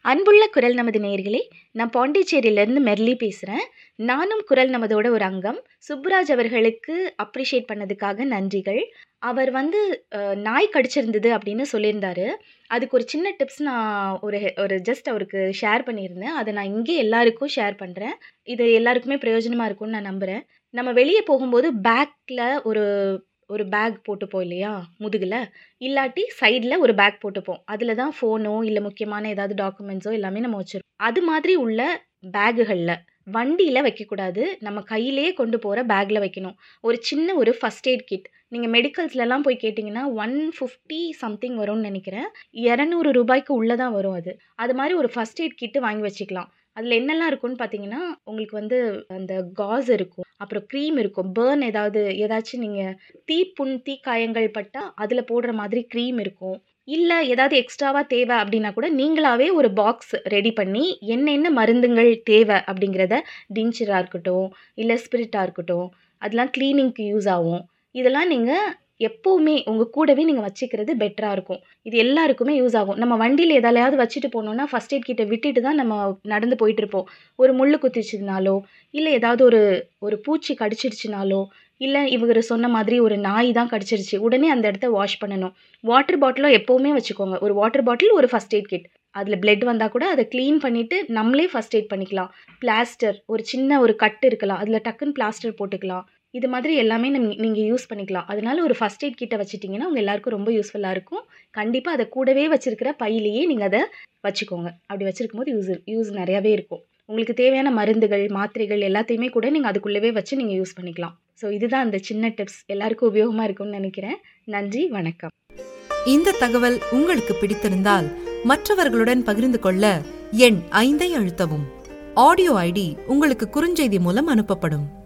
அன்புள்ள குரல் நமது நேயர்களே நான் பாண்டிச்சேரியிலேருந்து மெர்லி பேசுகிறேன் நானும் குரல் நமதோட ஒரு அங்கம் சுப்புராஜ் அவர்களுக்கு அப்ரிஷியேட் பண்ணதுக்காக நன்றிகள் அவர் வந்து அஹ், நாய் கடிச்சிருந்தது அப்படின்னு சொல்லியிருந்தாரு அதுக்கு ஒரு சின்ன டிப்ஸ் நான் ஒரு ஹெ- ஒரு ஜஸ்ட் அவருக்கு ஷேர் பண்ணியிருந்தேன் அதை நான் இங்கே எல்லாருக்கும் ஷேர் பண்ணுறேன் இது எல்லாருக்குமே பிரயோஜனமாக இருக்கும்னு நான் நம்புகிறேன் நம்ம வெளியே போகும்போது பேக்கில் ஒரு ஒரு பேக் போட்டுப்போம் இல்லையா முதுகில் இல்லாட்டி சைடில் ஒரு பேக் போட்டுப்போம் அதில் தான் ஃபோனோ இல்லை முக்கியமான ஏதாவது டாக்குமெண்ட்ஸோ எல்லாமே நம்ம வச்சிருப்போம் அது மாதிரி உள்ள பேகுகளில் வண்டியில் வைக்கக்கூடாது நம்ம கையிலேயே கொண்டு போகிற பேக்கில் வைக்கணும் ஒரு சின்ன ஒரு ஃபஸ்ட் எய்ட் கிட் நீங்கள் மெடிக்கல்ஸ்லலாம் போய் கேட்டிங்கன்னா ஒன் ஃபிஃப்டி சம்திங் வரும்னு நினைக்கிறேன் இரநூறு ரூபாய்க்கு உள்ளே தான் வரும் அது அது மாதிரி ஒரு ஃபஸ்ட் எய்ட் கிட்டு வாங்கி வச்சுக்கலாம் அதில் என்னெல்லாம் இருக்கும்னு பார்த்தீங்கன்னா உங்களுக்கு வந்து அந்த காஸ் இருக்கும் அப்புறம் க்ரீம் இருக்கும் பேர்ன் ஏதாவது ஏதாச்சும் நீங்கள் தீப்புண் தீக்காயங்கள் பட்டால் அதில் போடுற மாதிரி க்ரீம் இருக்கும் இல்லை ஏதாவது எக்ஸ்ட்ராவாக தேவை அப்படின்னா கூட நீங்களாவே ஒரு பாக்ஸ் ரெடி பண்ணி என்னென்ன மருந்துகள் தேவை அப்படிங்கிறத டிஞ்சராக இருக்கட்டும் இல்லை ஸ்பிரிட்டாக இருக்கட்டும் அதெல்லாம் க்ளீனிங்க்கு யூஸ் ஆகும் இதெல்லாம் நீங்கள் எப்போவுமே உங்கள் கூடவே நீங்கள் வச்சுக்கிறது பெட்டராக இருக்கும் இது எல்லாருக்குமே யூஸ் ஆகும் நம்ம வண்டியில் எதாலையாவது வச்சுட்டு போனோம்னா ஃபஸ்ட் எய்ட் கிட்ட விட்டுட்டு தான் நம்ம நடந்து போயிட்டு இருப்போம் ஒரு முள் குத்திச்சுனாலோ இல்லை ஏதாவது ஒரு ஒரு பூச்சி கடிச்சிடுச்சுனாலோ இல்லை இவங்க சொன்ன மாதிரி ஒரு நாய் தான் கடிச்சிருச்சு உடனே அந்த இடத்த வாஷ் பண்ணணும் வாட்டர் பாட்டிலும் எப்போவுமே வச்சுக்கோங்க ஒரு வாட்டர் பாட்டில் ஒரு ஃபஸ்ட் எய்ட் கிட் அதில் பிளட் வந்தால் கூட அதை க்ளீன் பண்ணிவிட்டு நம்மளே ஃபஸ்ட் எய்ட் பண்ணிக்கலாம் பிளாஸ்டர் ஒரு சின்ன ஒரு கட்டு இருக்கலாம் அதில் டக்குன்னு பிளாஸ்டர் போட்டுக்கலாம் இது மாதிரி எல்லாமே நம்ம நீங்கள் யூஸ் பண்ணிக்கலாம் அதனால ஒரு ஃபஸ்ட் எய்ட் கிட்ட வச்சுட்டிங்கன்னா உங்கள் எல்லாருக்கும் ரொம்ப யூஸ்ஃபுல்லாக இருக்கும் கண்டிப்பாக அதை கூடவே வச்சிருக்கிற பையிலேயே நீங்கள் அதை வச்சுக்கோங்க அப்படி வச்சிருக்கும் போது யூஸ் யூஸ் நிறையாவே இருக்கும் உங்களுக்கு தேவையான மருந்துகள் மாத்திரைகள் எல்லாத்தையுமே கூட நீங்கள் அதுக்குள்ளவே வச்சு நீங்கள் யூஸ் பண்ணிக்கலாம் ஸோ இதுதான் அந்த சின்ன டிப்ஸ் எல்லாருக்கும் உபயோகமாக இருக்கும்னு நினைக்கிறேன் நன்றி வணக்கம் இந்த தகவல் உங்களுக்கு பிடித்திருந்தால் மற்றவர்களுடன் பகிர்ந்து கொள்ள எண் ஐந்தை அழுத்தவும் ஆடியோ ஐடி உங்களுக்கு குறுஞ்செய்தி மூலம் அனுப்பப்படும்